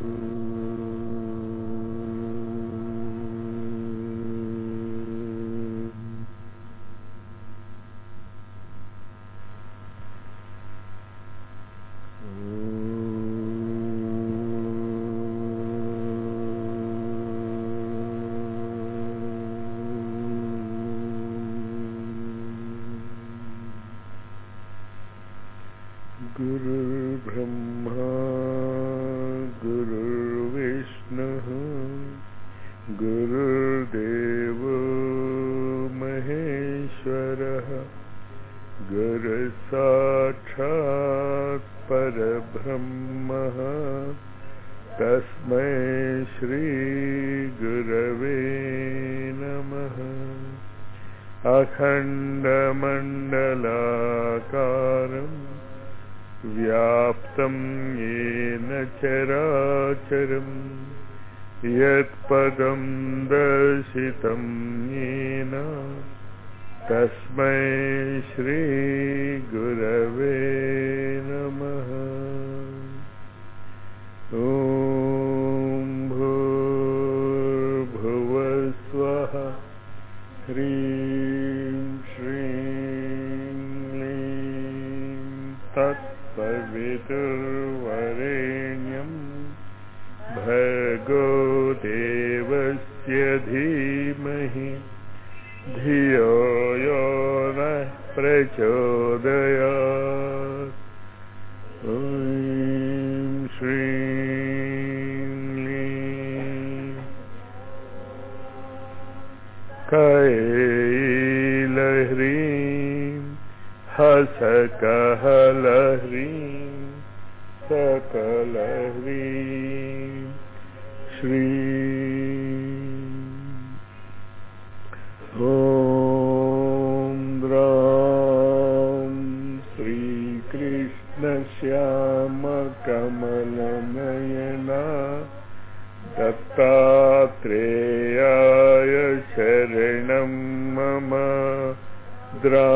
गुरुर्ब्रह्मा गुरुर्विष्णुः गुरुर्देवो महेश्वरः गुरुसाक्षात् परब्रह्मः तस्मै श्रीगुरवे नमः अखण्डमण्डलाकारम् व्याप्तं येन चराचरम् यत्पदं दर्शितं येन तस्मै श्रीगुरवे नमः ॐ भूर्भुवस्वः ह्रीं श्रीं क्लीं तत्सवितुर्वरेण्यं भर्गो देवस्य धीमहि धियो यो नः प्रचोदयात् ॐ श्रीं क्लीं कैलह्रीं हसकहलह्रीं सकलह्रीं श्री ॐ द्रां श्रीकृष्णश्यामकमलनयना दत्तात्रेयाय शरणं मम द्रा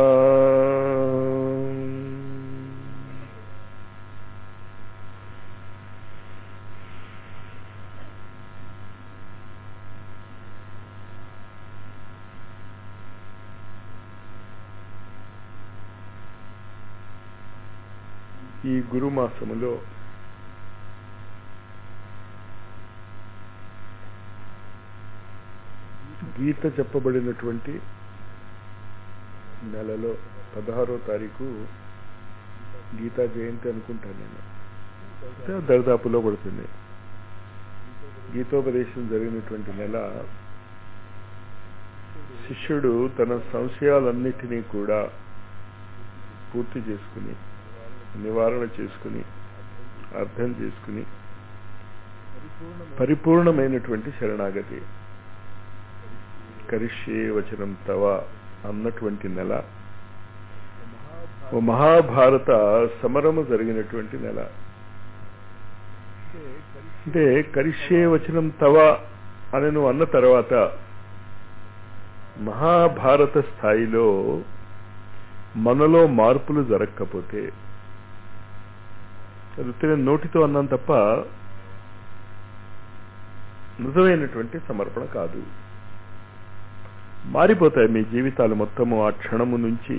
ఈ గురుమాసములో గీత చెప్పబడినటువంటి నెలలో పదహారో తారీఖు గీతా జయంతి అనుకుంటాను నేను అంటే దరిదాపులో పడుతుంది గీతోపదేశం జరిగినటువంటి నెల శిష్యుడు తన సంశయాలన్నిటినీ కూడా పూర్తి చేసుకుని నివారణ చేసుకుని అర్థం చేసుకుని పరిపూర్ణమైనటువంటి శరణాగతి కరిష్యే వచనం తవ అన్నటువంటి నెల ఓ మహాభారత సమరము జరిగినటువంటి నెల అంటే కరిష్యే వచనం తవ అని నువ్వు అన్న తర్వాత మహాభారత స్థాయిలో మనలో మార్పులు జరగకపోతే వృత్తిని నోటితో అన్నాం తప్ప నిజమైనటువంటి సమర్పణ కాదు మారిపోతాయి మీ జీవితాలు మొత్తము ఆ క్షణము నుంచి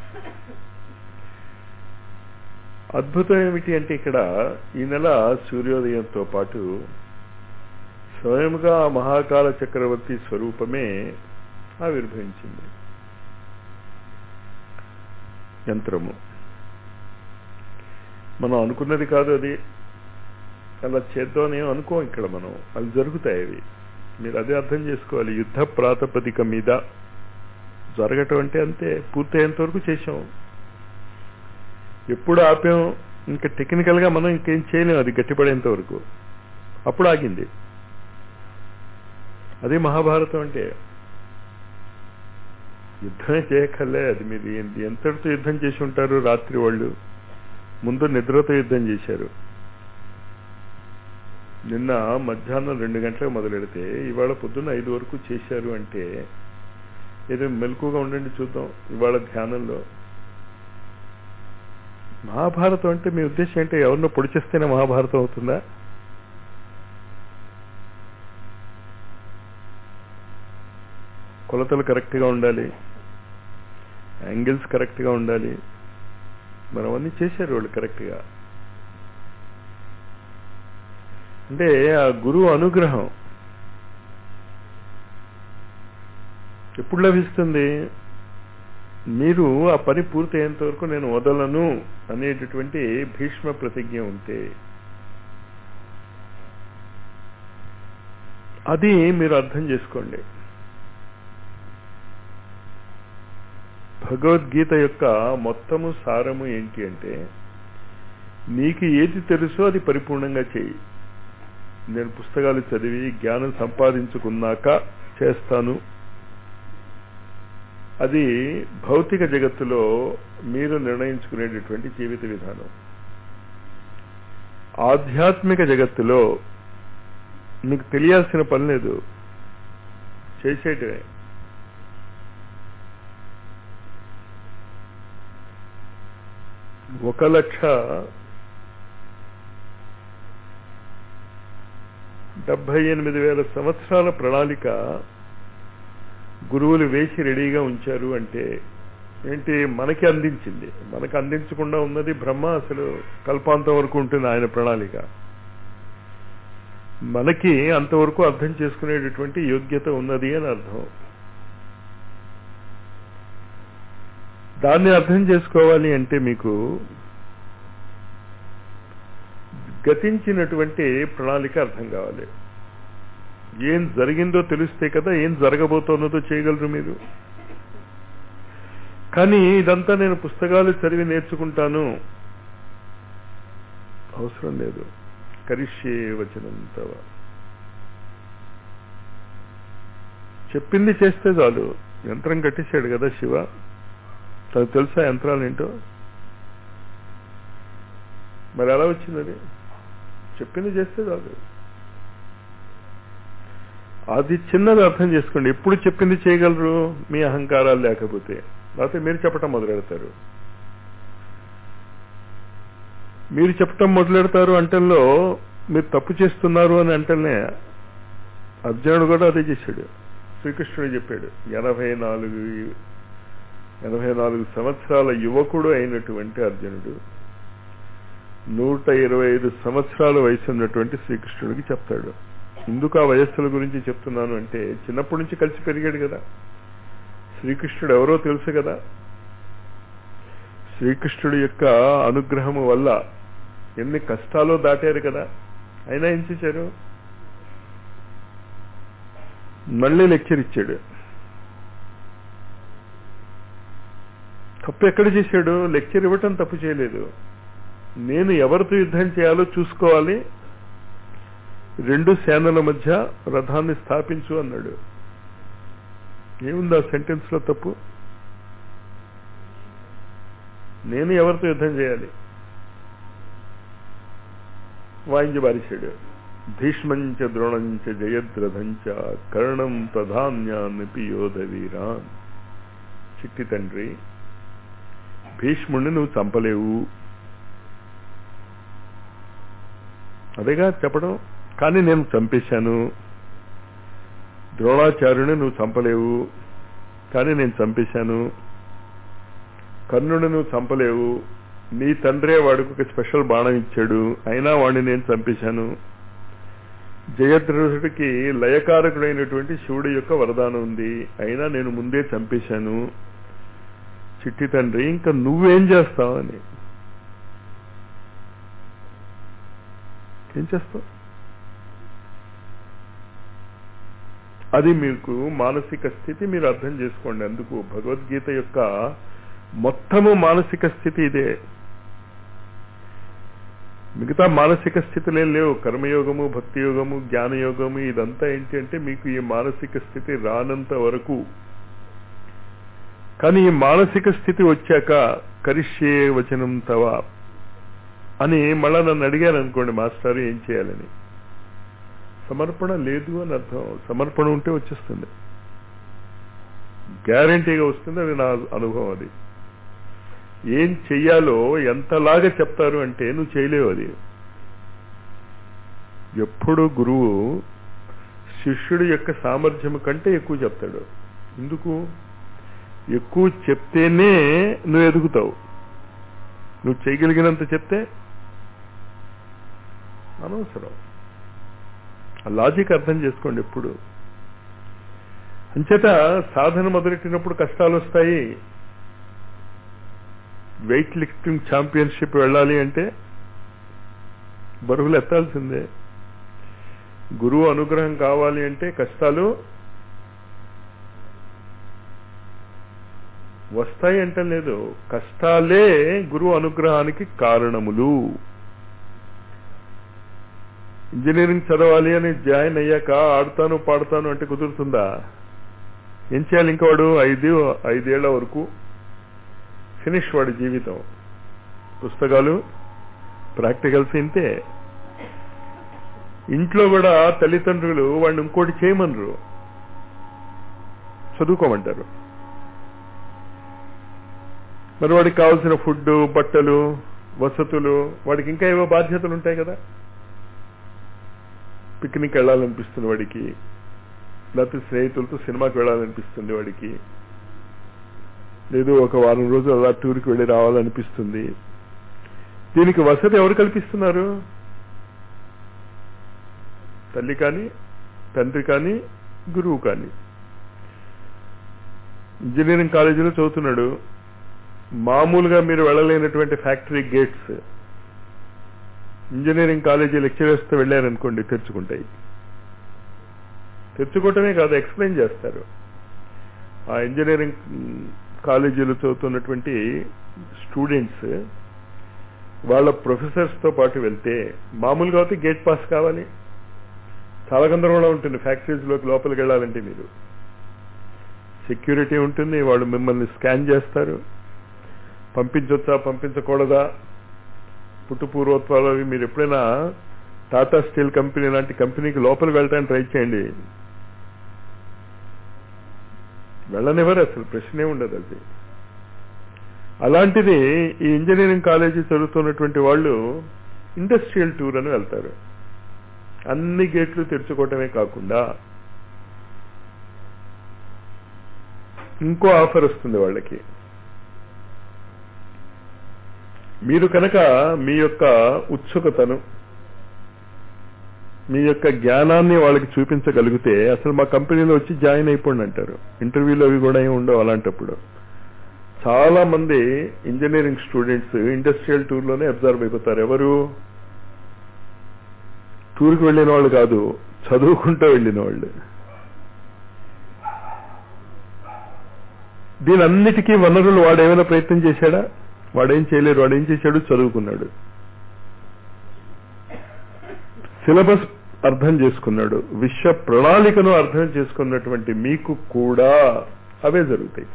అద్భుతం ఏమిటి అంటే ఇక్కడ ఈ నెల సూర్యోదయంతో పాటు స్వయంగా మహాకాల చక్రవర్తి స్వరూపమే ఆవిర్భవించింది యంత్రము మనం అనుకున్నది కాదు అది అలా చేద్దామని అనుకోం ఇక్కడ మనం అవి జరుగుతాయి అవి మీరు అదే అర్థం చేసుకోవాలి యుద్ధ ప్రాతిపదిక మీద జరగటం అంటే అంతే పూర్తయ్యేంత వరకు చేసాం ఎప్పుడు ఆపాం ఇంకా టెక్నికల్ గా మనం ఇంకేం చేయలేం అది గట్టిపడేంత వరకు అప్పుడు ఆగింది అదే మహాభారతం అంటే యుద్ధమే చేయక్కర్లే అది మీరు ఎంతటితో యుద్ధం చేసి ఉంటారు రాత్రి వాళ్ళు ముందు నిద్రతో యుద్ధం చేశారు నిన్న మధ్యాహ్నం రెండు గంటలకు మొదలెడితే ఇవాళ పొద్దున్న ఐదు వరకు చేశారు అంటే ఏదో మెలకుగా ఉండండి చూద్దాం ఇవాళ ధ్యానంలో మహాభారతం అంటే మీ ఉద్దేశం అంటే ఎవరినో పొడిచేస్తేనే మహాభారతం అవుతుందా కొలతలు కరెక్ట్గా ఉండాలి యాంగిల్స్ కరెక్ట్గా ఉండాలి మరి అవన్నీ చేశారు వాళ్ళు కరెక్ట్గా అంటే ఆ గురువు అనుగ్రహం ఎప్పుడు లభిస్తుంది మీరు ఆ పని పూర్తయ్యేంత వరకు నేను వదలను అనేటటువంటి భీష్మ ప్రతిజ్ఞ ఉంటే అది మీరు అర్థం చేసుకోండి భగవద్గీత యొక్క మొత్తము సారము ఏంటి అంటే నీకు ఏది తెలుసో అది పరిపూర్ణంగా చేయి నేను పుస్తకాలు చదివి జ్ఞానం సంపాదించుకున్నాక చేస్తాను అది భౌతిక జగత్తులో మీరు నిర్ణయించుకునేటటువంటి జీవిత విధానం ఆధ్యాత్మిక జగత్తులో మీకు తెలియాల్సిన పని లేదు చేసేటమే ఒక లక్ష డెబ్బై ఎనిమిది వేల సంవత్సరాల ప్రణాళిక గురువులు వేసి రెడీగా ఉంచారు అంటే ఏంటి మనకి అందించింది మనకి అందించకుండా ఉన్నది బ్రహ్మ అసలు కల్పాంతం వరకు ఉంటుంది ఆయన ప్రణాళిక మనకి అంతవరకు అర్థం చేసుకునేటటువంటి యోగ్యత ఉన్నది అని అర్థం దాన్ని అర్థం చేసుకోవాలి అంటే మీకు గతించినటువంటి ప్రణాళిక అర్థం కావాలి ఏం జరిగిందో తెలిస్తే కదా ఏం జరగబోతున్నదో చేయగలరు మీరు కానీ ఇదంతా నేను పుస్తకాలు చదివి నేర్చుకుంటాను అవసరం లేదు కరిష్యే వచనంతవ చెప్పింది చేస్తే చాలు యంత్రం కట్టేశాడు కదా శివ తనకు తెలుసా యంత్రాలు ఏంటో మరి ఎలా వచ్చింది అది చెప్పింది చేస్తే చాలు అది చిన్నది అర్థం చేసుకోండి ఎప్పుడు చెప్పింది చేయగలరు మీ అహంకారాలు లేకపోతే లేకపోతే మీరు చెప్పటం మొదలెడతారు మీరు చెప్పటం మొదలెడతారు అంటల్లో మీరు తప్పు చేస్తున్నారు అని అంటేనే అర్జునుడు కూడా అదే చేశాడు శ్రీకృష్ణుడు చెప్పాడు ఎనభై నాలుగు ఎనభై నాలుగు సంవత్సరాల యువకుడు అయినటువంటి అర్జునుడు నూట ఇరవై ఐదు సంవత్సరాల వయసు ఉన్నటువంటి శ్రీకృష్ణుడికి చెప్తాడు ఎందుకు ఆ వయస్సుల గురించి చెప్తున్నాను అంటే చిన్నప్పటి నుంచి కలిసి పెరిగాడు కదా శ్రీకృష్ణుడు ఎవరో తెలుసు కదా శ్రీకృష్ణుడి యొక్క అనుగ్రహము వల్ల ఎన్ని కష్టాలు దాటారు కదా అయినా ఏం చేశారు మళ్ళీ లెక్చర్ ఇచ్చాడు తప్పు ఎక్కడ చేశాడు లెక్చర్ ఇవ్వటం తప్పు చేయలేదు నేను ఎవరితో యుద్ధం చేయాలో చూసుకోవాలి రెండు సేనల మధ్య రథాన్ని స్థాపించు అన్నాడు ఏముంది ఆ సెంటెన్స్ లో తప్పు నేను ఎవరితో యుద్ధం చేయాలి వాయించి బారిశాడు భీష్మంచ ద్రోణంచ జయద్రథంచ కర్ణం ప్రధాన్యాన్ని యోధవీరాన్ చిట్టి తండ్రి భీష్ముడిని నువ్వు చంపలేవు అదేగా చెప్పడం కానీ నేను చంపేశాను ద్రోణాచార్యుని నువ్వు చంపలేవు కానీ నేను చంపేశాను కర్ణుడు నువ్వు చంపలేవు నీ తండ్రే వాడికి ఒక స్పెషల్ బాణం ఇచ్చాడు అయినా వాడిని నేను చంపేశాను జయద్రథుడికి లయకారకుడైనటువంటి శివుడి యొక్క వరదానం ఉంది అయినా నేను ముందే చంపేశాను చిట్టి తండ్రి ఇంకా నువ్వేం చేస్తావని ఏం చేస్తావు అది మీకు మానసిక స్థితి మీరు అర్థం చేసుకోండి అందుకు భగవద్గీత యొక్క మొత్తము మానసిక స్థితి ఇదే మిగతా మానసిక స్థితులేం లేవు కర్మయోగము భక్తి యోగము జ్ఞానయోగము ఇదంతా ఏంటి అంటే మీకు ఈ మానసిక స్థితి రానంత వరకు కానీ ఈ మానసిక స్థితి వచ్చాక కరిష్యే వచనం తవ అని మళ్ళా నన్ను అడిగాను అనుకోండి మాస్టర్ ఏం చేయాలని సమర్పణ లేదు అని అర్థం సమర్పణ ఉంటే వచ్చేస్తుంది గ్యారంటీగా వస్తుంది అది నా అనుభవం అది ఏం చెయ్యాలో ఎంతలాగా చెప్తారు అంటే నువ్వు చేయలేవు అది ఎప్పుడు గురువు శిష్యుడి యొక్క సామర్థ్యం కంటే ఎక్కువ చెప్తాడు ఎందుకు ఎక్కువ చెప్తేనే నువ్వు ఎదుగుతావు నువ్వు చేయగలిగినంత చెప్తే అనవసరం ఆ లాజిక్ అర్థం చేసుకోండి ఎప్పుడు అంచేత సాధన మొదలెట్టినప్పుడు కష్టాలు వస్తాయి వెయిట్ లిఫ్టింగ్ ఛాంపియన్షిప్ వెళ్ళాలి అంటే బరువులు ఎత్తాల్సిందే గురువు అనుగ్రహం కావాలి అంటే కష్టాలు వస్తాయి అంటే లేదు కష్టాలే గురువు అనుగ్రహానికి కారణములు ఇంజనీరింగ్ చదవాలి అని జాయిన్ అయ్యాక ఆడుతాను పాడుతాను అంటే కుదురుతుందా ఏం చేయాలి ఇంకా వాడు ఐదు ఐదేళ్ల వరకు ఫినిష్ వాడి జీవితం పుస్తకాలు ప్రాక్టికల్స్ ఇంతే ఇంట్లో కూడా తల్లిదండ్రులు వాడిని ఇంకోటి చేయమనరు చదువుకోమంటారు మరి వాడికి కావాల్సిన ఫుడ్ బట్టలు వసతులు వాడికి ఇంకా ఏవో బాధ్యతలు ఉంటాయి కదా పిక్నిక్ వెళ్ళాలనిపిస్తుంది వాడికి లేకపోతే స్నేహితులతో సినిమాకి వెళ్ళాలనిపిస్తుంది వాడికి లేదు ఒక వారం రోజులు అలా టూర్కి వెళ్ళి రావాలనిపిస్తుంది దీనికి వసతి ఎవరు కల్పిస్తున్నారు తల్లి కానీ తండ్రి కానీ గురువు కానీ ఇంజనీరింగ్ కాలేజీలో చదువుతున్నాడు మామూలుగా మీరు వెళ్ళలేనటువంటి ఫ్యాక్టరీ గేట్స్ ఇంజనీరింగ్ కాలేజీ లెక్చరర్స్తో వెళ్ళారనుకోండి తెరుచుకుంటాయి తెరుచుకోవటమే కాదు ఎక్స్ప్లెయిన్ చేస్తారు ఆ ఇంజనీరింగ్ కాలేజీలో చదువుతున్నటువంటి స్టూడెంట్స్ వాళ్ళ ప్రొఫెసర్స్తో పాటు వెళ్తే మామూలుగా అయితే గేట్ పాస్ కావాలి చాలా గందరగోళం ఉంటుంది ఫ్యాక్టరీస్లోకి లోపలికి వెళ్ళాలంటే మీరు సెక్యూరిటీ ఉంటుంది వాళ్ళు మిమ్మల్ని స్కాన్ చేస్తారు పంపించొచ్చా పంపించకూడదా పుట్టు పూర్వత్వాలు అవి మీరు ఎప్పుడైనా టాటా స్టీల్ కంపెనీ లాంటి కంపెనీకి లోపలికి వెళ్ళడానికి ట్రై చేయండి వెళ్ళనివ్వరు అసలు ప్రశ్నే ఉండదు అది అలాంటిది ఈ ఇంజనీరింగ్ కాలేజీ చదువుతున్నటువంటి వాళ్ళు ఇండస్ట్రియల్ టూర్ అని వెళ్తారు అన్ని గేట్లు తెరుచుకోవటమే కాకుండా ఇంకో ఆఫర్ వస్తుంది వాళ్ళకి మీరు కనుక మీ యొక్క ఉత్సుకతను మీ యొక్క జ్ఞానాన్ని వాళ్ళకి చూపించగలిగితే అసలు మా కంపెనీలో వచ్చి జాయిన్ అయిపోండి అంటారు ఇంటర్వ్యూలు అవి కూడా ఏమి ఉండవు అలాంటప్పుడు చాలా మంది ఇంజనీరింగ్ స్టూడెంట్స్ ఇండస్ట్రియల్ టూర్లోనే అబ్జర్వ్ అయిపోతారు ఎవరు టూర్కి వెళ్ళిన వాళ్ళు కాదు చదువుకుంటూ వెళ్ళిన వాళ్ళు దీని అన్నిటికీ వనరులు వాడేమైనా ప్రయత్నం చేశాడా వాడేం చేయలేరు వాడేం చేశాడు చదువుకున్నాడు సిలబస్ అర్థం చేసుకున్నాడు విశ్వ ప్రణాళికను అర్థం చేసుకున్నటువంటి మీకు కూడా అవే జరుగుతాయి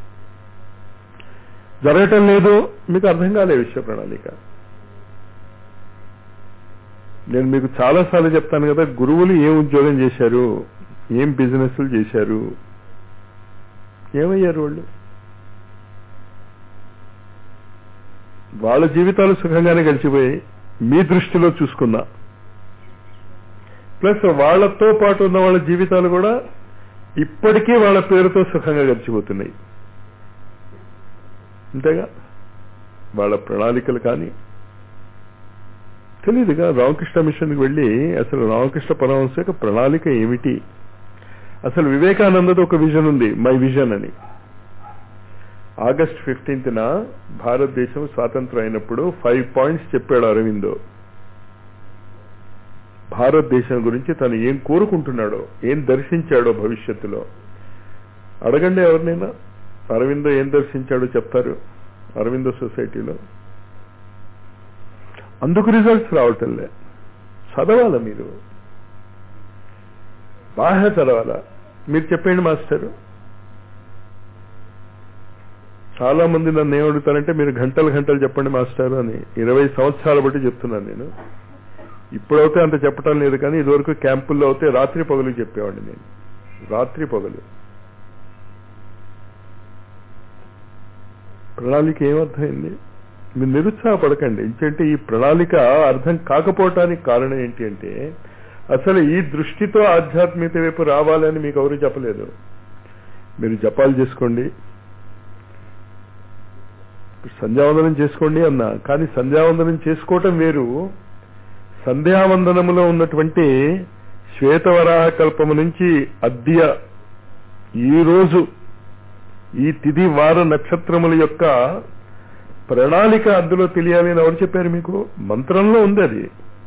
జరగటం లేదు మీకు అర్థం కాలే విశ్వ ప్రణాళిక నేను మీకు చాలాసార్లు చెప్తాను కదా గురువులు ఏం ఉద్యోగం చేశారు ఏం బిజినెస్లు చేశారు ఏమయ్యారు వాళ్ళు వాళ్ళ జీవితాలు సుఖంగానే గడిచిపోయాయి మీ దృష్టిలో చూసుకున్నా ప్లస్ వాళ్లతో పాటు ఉన్న వాళ్ళ జీవితాలు కూడా ఇప్పటికీ వాళ్ళ పేరుతో సుఖంగా గడిచిపోతున్నాయి అంతేగా వాళ్ళ ప్రణాళికలు కానీ తెలియదుగా రామకృష్ణ మిషన్కి వెళ్ళి అసలు రామకృష్ణ పరమహంస యొక్క ప్రణాళిక ఏమిటి అసలు వివేకానందది ఒక విజన్ ఉంది మై విజన్ అని ఆగస్ట్ ఫిఫ్టీన్త్న భారతదేశం స్వాతంత్రం అయినప్పుడు ఫైవ్ పాయింట్స్ చెప్పాడు అరవిందో భారతదేశం గురించి తను ఏం కోరుకుంటున్నాడో ఏం దర్శించాడో భవిష్యత్తులో అడగండి ఎవరినైనా అరవిందో ఏం దర్శించాడో చెప్తారు అరవిందో సొసైటీలో అందుకు రిజల్ట్స్ రావటంలే చదవాలా మీరు బాగా చదవాలా మీరు చెప్పండి మాస్టరు చాలా మంది నన్ను ఏమడుగుతారంటే మీరు గంటలు గంటలు చెప్పండి మాస్టారు అని ఇరవై సంవత్సరాల బట్టి చెప్తున్నాను నేను ఇప్పుడైతే అంత చెప్పటం లేదు కానీ ఇదివరకు క్యాంపుల్లో అయితే రాత్రి పగలు చెప్పేవాడిని నేను రాత్రి పగలు ప్రణాళిక ఏమర్థమైంది మీరు నిరుత్సాహపడకండి ఎందుకంటే ఈ ప్రణాళిక అర్థం కాకపోవటానికి కారణం ఏంటి అంటే అసలు ఈ దృష్టితో ఆధ్యాత్మికత వైపు రావాలని మీకు ఎవరు చెప్పలేదు మీరు జపాలు చేసుకోండి సంధ్యావందనం చేసుకోండి అన్నా కానీ సంధ్యావందనం చేసుకోవటం వేరు సంధ్యావందనములో ఉన్నటువంటి శ్వేతవరాహ కల్పము నుంచి అద్య ఈ రోజు ఈ తిథి వార నక్షత్రముల యొక్క ప్రణాళిక అందులో తెలియాలి అని ఎవరు చెప్పారు మీకు మంత్రంలో ఉంది అది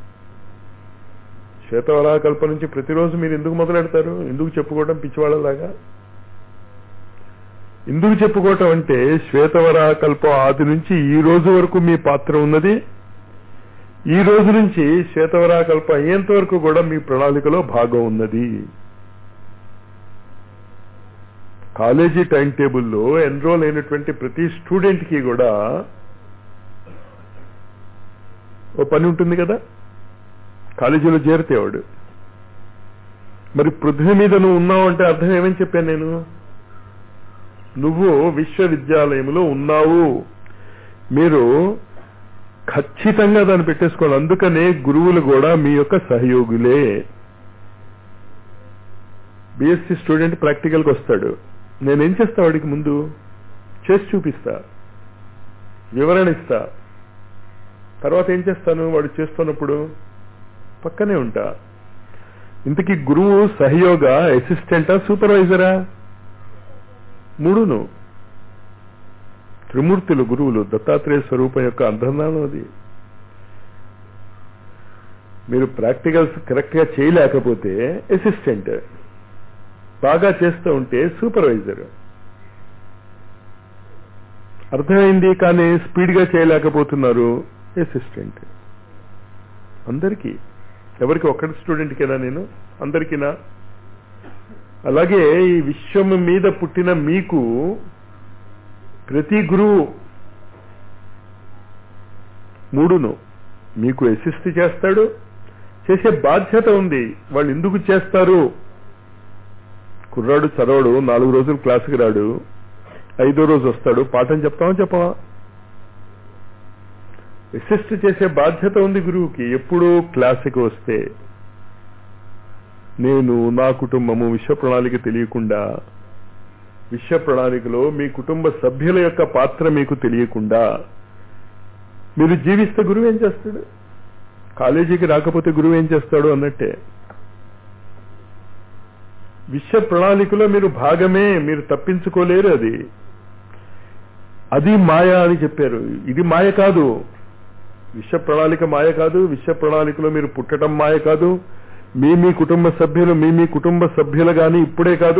శ్వేతవరాహ కల్ప నుంచి ప్రతిరోజు మీరు ఎందుకు మొదలెడతారు ఎందుకు చెప్పుకోవడం పిచ్చివాళ్ళలాగా ఎందుకు చెప్పుకోవటం అంటే శ్వేతవరాహ కల్పం ఆది నుంచి ఈ రోజు వరకు మీ పాత్ర ఉన్నది ఈ రోజు నుంచి శ్వేతవరాహ కల్పం అయ్యేంత వరకు కూడా మీ ప్రణాళికలో భాగం ఉన్నది కాలేజీ టైం టేబుల్లో ఎన్రోల్ అయినటువంటి ప్రతి స్టూడెంట్ కి కూడా ఓ పని ఉంటుంది కదా కాలేజీలో చేరితే వాడు మరి పృథ్వీ మీద నువ్వు ఉన్నావు అంటే అర్థం ఏమని చెప్పాను నేను నువ్వు విశ్వవిద్యాలయంలో ఉన్నావు మీరు ఖచ్చితంగా దాన్ని పెట్టేసుకోండి అందుకనే గురువులు కూడా మీ యొక్క సహయోగులే బిఎస్సి స్టూడెంట్ ప్రాక్టికల్కి వస్తాడు నేనేం చేస్తా వాడికి ముందు చేసి చూపిస్తా వివరణ ఇస్తా తర్వాత ఏం చేస్తాను వాడు చేస్తున్నప్పుడు పక్కనే ఉంటా ఇంతకీ గురువు సహయోగ అసిస్టెంటా సూపర్వైజరా మూడును త్రిమూర్తులు గురువులు దత్తాత్రేయ స్వరూపం యొక్క అంతర్ధానం అది మీరు ప్రాక్టికల్స్ కరెక్ట్ గా చేయలేకపోతే అసిస్టెంట్ బాగా చేస్తూ ఉంటే సూపర్వైజర్ అర్థమైంది కానీ స్పీడ్ గా చేయలేకపోతున్నారు అసిస్టెంట్ అందరికీ ఎవరికి ఒక్కటి స్టూడెంట్కేనా నేను అందరికీనా అలాగే ఈ విశ్వం మీద పుట్టిన మీకు ప్రతి గురువు మూడును మీకు అసిస్ట్ చేస్తాడు చేసే బాధ్యత ఉంది వాళ్ళు ఎందుకు చేస్తారు కుర్రాడు చదవడు నాలుగు రోజులు క్లాసుకి రాడు ఐదో రోజు వస్తాడు పాఠం చెప్తామా చెప్పవా అసిస్ట్ చేసే బాధ్యత ఉంది గురువుకి ఎప్పుడు క్లాసుకి వస్తే నేను నా కుటుంబము విశ్వ ప్రణాళిక తెలియకుండా విశ్వ ప్రణాళికలో మీ కుటుంబ సభ్యుల యొక్క పాత్ర మీకు తెలియకుండా మీరు జీవిస్తే గురువు ఏం చేస్తాడు కాలేజీకి రాకపోతే గురువు ఏం చేస్తాడు అన్నట్టే విశ్వ ప్రణాళికలో మీరు భాగమే మీరు తప్పించుకోలేరు అది అది మాయ అని చెప్పారు ఇది మాయ కాదు విశ్వ ప్రణాళిక మాయ కాదు విశ్వ ప్రణాళికలో మీరు పుట్టడం మాయ కాదు మీ మీ కుటుంబ సభ్యులు మీ మీ కుటుంబ సభ్యులు గాని ఇప్పుడే కాదు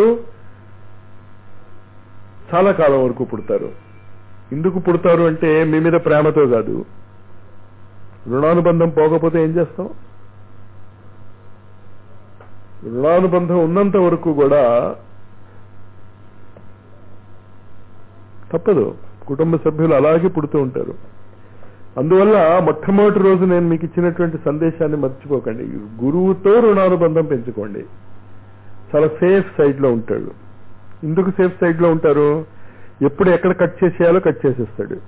చాలా కాలం వరకు పుడతారు ఎందుకు పుడతారు అంటే మీ మీద ప్రేమతో కాదు రుణానుబంధం పోకపోతే ఏం చేస్తాం రుణానుబంధం ఉన్నంత వరకు కూడా తప్పదు కుటుంబ సభ్యులు అలాగే పుడుతూ ఉంటారు అందువల్ల మొట్టమొదటి రోజు నేను మీకు ఇచ్చినటువంటి సందేశాన్ని మర్చిపోకండి గురువుతో రుణానుబంధం పెంచుకోండి చాలా సేఫ్ సైడ్ లో ఉంటాడు ఎందుకు సేఫ్ సైడ్ లో ఉంటారు ఎప్పుడు ఎక్కడ కట్ చేసేయాలో కట్ చేసేస్తాడు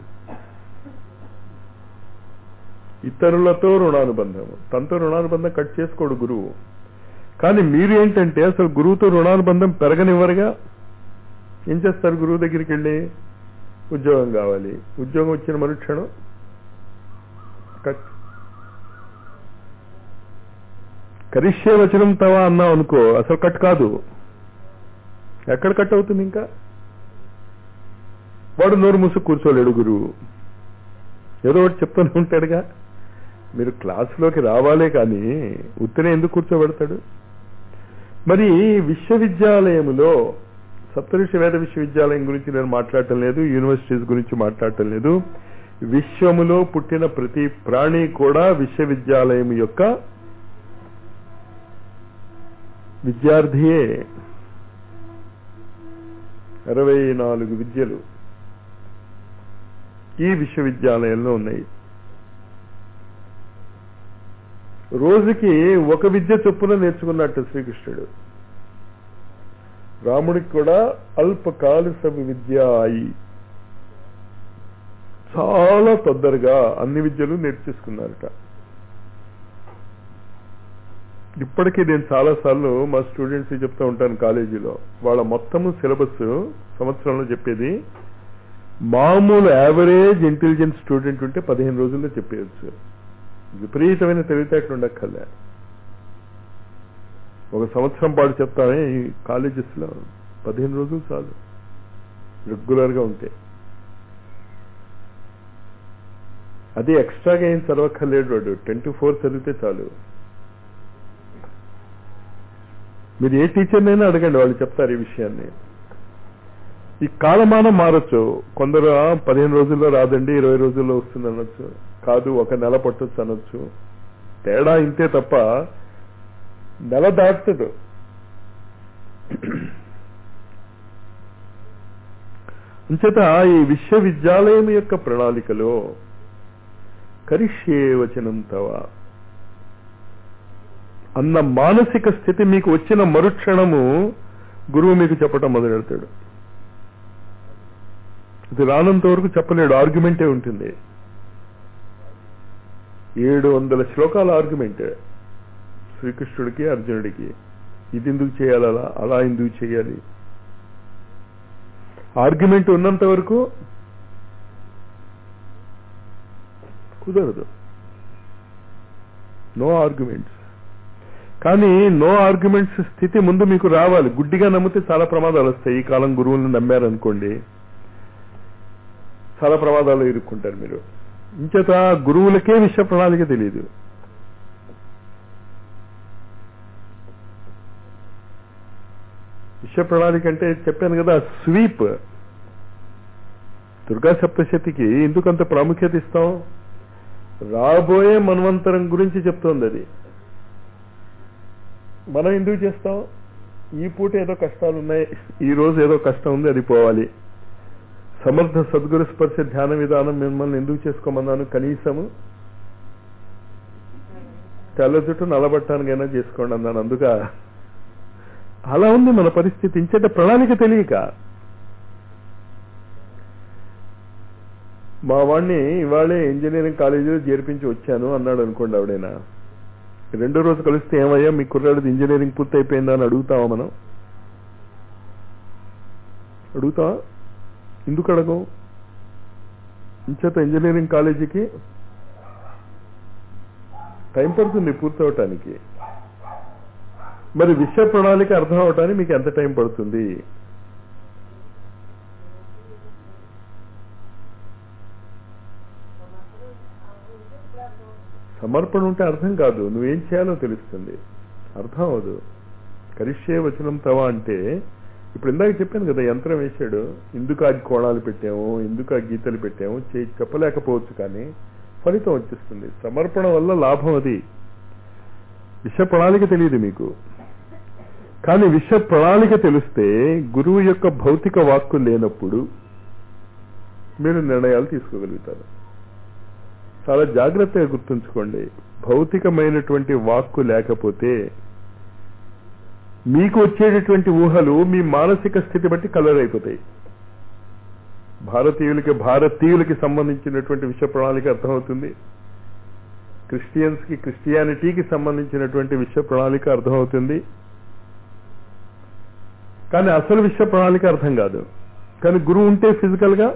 ఇతరులతో రుణానుబంధం తనతో రుణానుబంధం కట్ చేసుకోడు గురువు కానీ మీరు ఏంటంటే అసలు గురువుతో రుణానుబంధం పెరగనివ్వరుగా ఏం చేస్తారు గురువు దగ్గరికి వెళ్ళి ఉద్యోగం కావాలి ఉద్యోగం వచ్చిన మరుక్షణం కట్ కరిష్యే వచనం తవా అన్నావు అనుకో అసలు కట్ కాదు ఎక్కడ కట్ అవుతుంది ఇంకా వాడు నోరు మూసు కూర్చోలేడు గురువు ఏదో ఒకటి చెప్తూనే ఉంటాడుగా మీరు క్లాసులోకి రావాలే కానీ ఉత్తరే ఎందుకు కూర్చోబెడతాడు మరి విశ్వవిద్యాలయములో సప్తఋషి వేద విశ్వవిద్యాలయం గురించి నేను మాట్లాడటం లేదు యూనివర్సిటీస్ గురించి మాట్లాడటం లేదు విశ్వములో పుట్టిన ప్రతి ప్రాణి కూడా విశ్వవిద్యాలయం యొక్క విద్యార్థియే అరవై నాలుగు విద్యలు ఈ విశ్వవిద్యాలయంలో ఉన్నాయి రోజుకి ఒక విద్య చొప్పున నేర్చుకున్నట్టు శ్రీకృష్ణుడు రాముడికి కూడా అల్పకాలిక విద్య అయి చాలా తొందరగా అన్ని విద్యలు నేర్చేసుకున్నారట ఇప్పటికీ నేను చాలాసార్లు మా స్టూడెంట్స్ చెప్తూ ఉంటాను కాలేజీలో వాళ్ళ మొత్తము సిలబస్ సంవత్సరంలో చెప్పేది మామూలు యావరేజ్ ఇంటెలిజెంట్ స్టూడెంట్ ఉంటే పదిహేను రోజుల్లో చెప్పేయచ్చు విపరీతమైన తెలివితేటలు ఉండక్కర్లే ఒక సంవత్సరం పాటు చెప్తామే ఈ కాలేజెస్లో పదిహేను రోజులు చాలు రెగ్యులర్గా ఉంటే అది ఎక్స్ట్రాగా ఏం చదవక్కర్లేడు వాడు టెన్ టు ఫోర్ చదివితే చాలు మీరు ఏ టీచర్నైనా అడగండి వాళ్ళు చెప్తారు ఈ విషయాన్ని ఈ కాలమానం మారచ్చు కొందరు "ఆ, పదిహేను రోజుల్లో రాదండి ఇరవై రోజుల్లో వస్తుంది అనొచ్చు కాదు ఒక నెల పట్టొచ్చు అనొచ్చు తేడా ఇంతే తప్ప నెల దాటుతుంది అంచేత ఈ విశ్వవిద్యాలయం యొక్క ప్రణాళికలో కరిష్యే వచనం తవ అన్న మానసిక స్థితి మీకు వచ్చిన మరుక్షణము గురువు మీకు చెప్పటం మొదలెడతాడు ఇది రానంత వరకు చెప్పలేడు ఆర్గ్యుమెంటే ఉంటుంది ఏడు వందల శ్లోకాల ఆర్గ్యుమెంట్ శ్రీకృష్ణుడికి అర్జునుడికి ఇది ఎందుకు చేయాలి అలా అలా ఎందుకు చేయాలి ఆర్గ్యుమెంట్ ఉన్నంత వరకు కుదరదు నో ఆర్గ్యుమెంట్స్ కానీ నో ఆర్గ్యుమెంట్స్ స్థితి ముందు మీకు రావాలి గుడ్డిగా నమ్మితే చాలా ప్రమాదాలు వస్తాయి ఈ కాలం గురువులను నమ్మారనుకోండి చాలా ప్రమాదాలు ఇరుక్కుంటారు మీరు ఇంచేత గురువులకే విషయ ప్రణాళిక తెలియదు విషయ ప్రణాళిక అంటే చెప్పాను కదా స్వీప్ దుర్గా సప్తశతికి ఎందుకంత ప్రాముఖ్యత ఇస్తాం రాబోయే మన్వంతరం గురించి చెప్తోంది అది మనం ఎందుకు చేస్తాం ఈ పూట ఏదో కష్టాలు ఉన్నాయి ఈ రోజు ఏదో కష్టం ఉంది అది పోవాలి సమర్థ సద్గురు స్పర్శ ధ్యాన విధానం మిమ్మల్ని ఎందుకు చేసుకోమన్నాను కనీసము తెల్ల జుట్టు నలబట్టానికైనా చేసుకోండి అన్నాను అందుక అలా ఉంది మన పరిస్థితి ఇంచేట ప్రణాళిక తెలియక మా వాడిని ఇవాళే ఇంజనీరింగ్ కాలేజీలో చేర్పించి వచ్చాను అన్నాడు అనుకోండి ఆవిడైనా రెండో రోజు కలిస్తే ఏమయ్యా మీ కుర్రాడిది ఇంజనీరింగ్ పూర్తి అయిపోయిందా అని అడుగుతావా మనం అడుగుతావా ఎందుకు అడగం ఇంచేత ఇంజనీరింగ్ కాలేజీకి టైం పడుతుంది పూర్తవటానికి మరి విషయ ప్రణాళిక అర్థం అవటానికి మీకు ఎంత టైం పడుతుంది సమర్పణ ఉంటే అర్థం కాదు నువ్వేం చేయాలో తెలుస్తుంది అర్థం అవదు కరిష్యే వచనం తవ అంటే ఇప్పుడు ఇందాక చెప్పాను కదా యంత్రం వేసాడు ఎందుకు ఆ కోణాలు పెట్టాము ఎందుకు ఆ గీతలు పెట్టాము చే- చెప్పలేకపోవచ్చు కానీ ఫలితం వచ్చేస్తుంది సమర్పణ వల్ల లాభం అది విష ప్రణాళిక తెలియదు మీకు కానీ విష ప్రణాళిక తెలిస్తే గురువు యొక్క భౌతిక వాక్కు లేనప్పుడు మీరు నిర్ణయాలు తీసుకోగలుగుతారు చాలా జాగ్రత్తగా గుర్తుంచుకోండి భౌతికమైనటువంటి వాక్కు లేకపోతే మీకు వచ్చేటటువంటి ఊహలు మీ మానసిక స్థితి బట్టి కలర్ అయిపోతాయి భారతీయులకి భారతీయులకి సంబంధించినటువంటి విషయ ప్రణాళిక అర్థమవుతుంది క్రిస్టియన్స్ కి క్రిస్టియానిటీకి సంబంధించినటువంటి విషయ ప్రణాళిక అర్థమవుతుంది కానీ అసలు విషయ ప్రణాళిక అర్థం కాదు కానీ గురువు ఉంటే ఫిజికల్ గా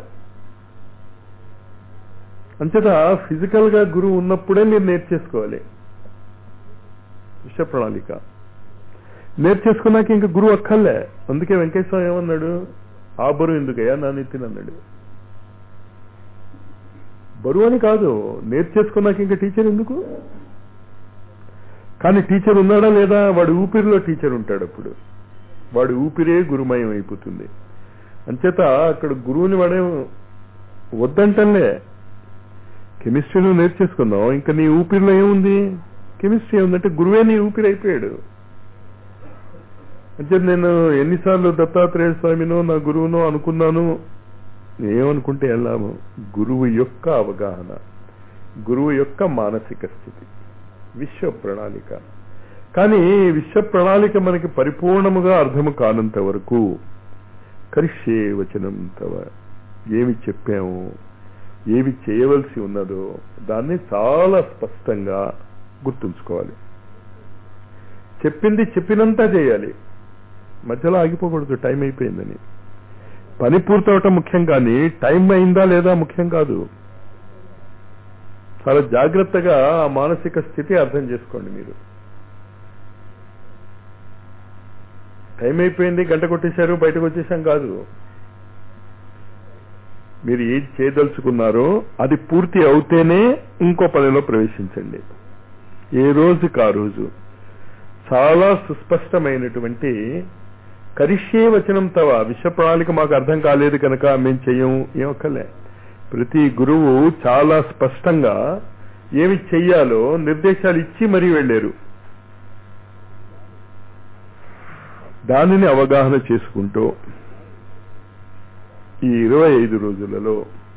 అంచేత ఫిజికల్ గా గురువు ఉన్నప్పుడే మీరు నేర్చేసుకోవాలి విషయ ప్రణాళిక నేర్చేసుకున్నాక ఇంకా గురువు అక్కర్లే అందుకే వెంకటేశ్వర ఏమన్నాడు ఆ బరువు ఎందుకయ్యా నా నెత్తిన అన్నాడు బరువు అని కాదు నేర్చేసుకున్నాక ఇంకా టీచర్ ఎందుకు కానీ టీచర్ ఉన్నాడా లేదా వాడు ఊపిరిలో టీచర్ ఉంటాడు అప్పుడు వాడు ఊపిరే గురుమయం అయిపోతుంది అంచేత అక్కడ గురువుని వాడే వద్దంటలే కెమిస్ట్రీలో నేర్చేసుకున్నావు ఇంకా నీ ఊపిరిలో ఏముంది కెమిస్ట్రీ ఏముందంటే గురువే నీ ఊపిరి అయిపోయాడు అంటే నేను ఎన్నిసార్లు దత్తాత్రేయ స్వామినో నా గురువునో అనుకున్నాను ఏమనుకుంటే వెళ్ళాము గురువు యొక్క అవగాహన గురువు యొక్క మానసిక స్థితి విశ్వ ప్రణాళిక కానీ విశ్వ ప్రణాళిక మనకి పరిపూర్ణముగా అర్థము కానంత వరకు కరిష్యే వచనం తవ ఏమి చెప్పాము ఏమి చేయవలసి ఉన్నదో దాన్ని చాలా స్పష్టంగా గుర్తుంచుకోవాలి చెప్పింది చెప్పినంతా చేయాలి మధ్యలో ఆగిపోకూడదు టైం అయిపోయిందని పని పూర్తవటం ముఖ్యం కానీ టైం అయిందా లేదా ముఖ్యం కాదు చాలా జాగ్రత్తగా ఆ మానసిక స్థితి అర్థం చేసుకోండి మీరు టైం అయిపోయింది గంట కొట్టేశారు బయటకు వచ్చేసాం కాదు మీరు ఏది చేయదలుచుకున్నారో అది పూర్తి అవుతేనే ఇంకో పనిలో ప్రవేశించండి ఏ రోజుకి ఆ రోజు చాలా సుస్పష్టమైనటువంటి కరిష్యే వచనం తవ విష ప్రణాళిక మాకు అర్థం కాలేదు కనుక మేము చెయ్యం ఏమక్కర్లే ప్రతి గురువు చాలా స్పష్టంగా ఏమి చెయ్యాలో నిర్దేశాలు ఇచ్చి మరీ వెళ్ళారు దానిని అవగాహన చేసుకుంటూ ఈ ఇరవై ఐదు రోజులలో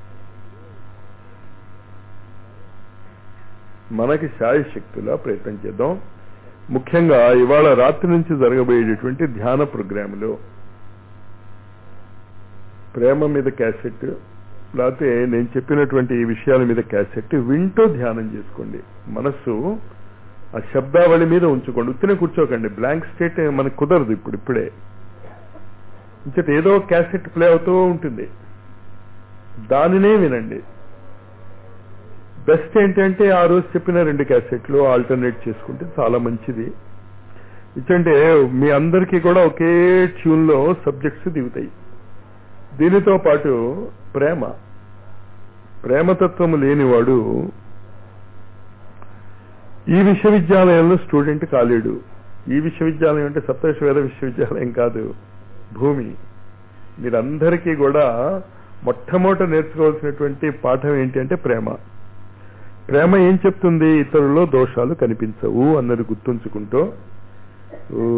మనకి శాయశక్తులా ప్రయత్నం చేద్దాం ముఖ్యంగా ఇవాళ రాత్రి నుంచి జరగబోయేటటువంటి ధ్యాన ప్రోగ్రాములో ప్రేమ మీద క్యాసెట్ లేకపోతే నేను చెప్పినటువంటి ఈ విషయాల మీద క్యాసెట్ వింటూ ధ్యానం చేసుకోండి మనస్సు ఆ శబ్దావళి మీద ఉంచుకోండి ఉత్తినే కూర్చోకండి బ్లాంక్ స్టేట్ మనకు కుదరదు ఇప్పుడు ఇప్పుడే ఇంకటి ఏదో క్యాసెట్ ప్లే అవుతూ ఉంటుంది దానినే వినండి బెస్ట్ ఏంటంటే ఆ రోజు చెప్పిన రెండు క్యాసెట్లు ఆల్టర్నేట్ చేసుకుంటే చాలా మంచిది ఇచ్చంటే మీ అందరికీ కూడా ఒకే ట్యూన్లో సబ్జెక్ట్స్ దిగుతాయి దీనితో పాటు ప్రేమ ప్రేమతత్వము లేనివాడు ఈ విశ్వవిద్యాలయంలో స్టూడెంట్ కాలేడు ఈ విశ్వవిద్యాలయం అంటే సప్తవిశ్వేద విశ్వవిద్యాలయం కాదు భూమి మీరందరికీ కూడా మొట్టమొదట నేర్చుకోవాల్సినటువంటి పాఠం ఏంటి అంటే ప్రేమ ప్రేమ ఏం చెప్తుంది ఇతరుల్లో దోషాలు కనిపించవు అన్నది గుర్తుంచుకుంటూ ఓ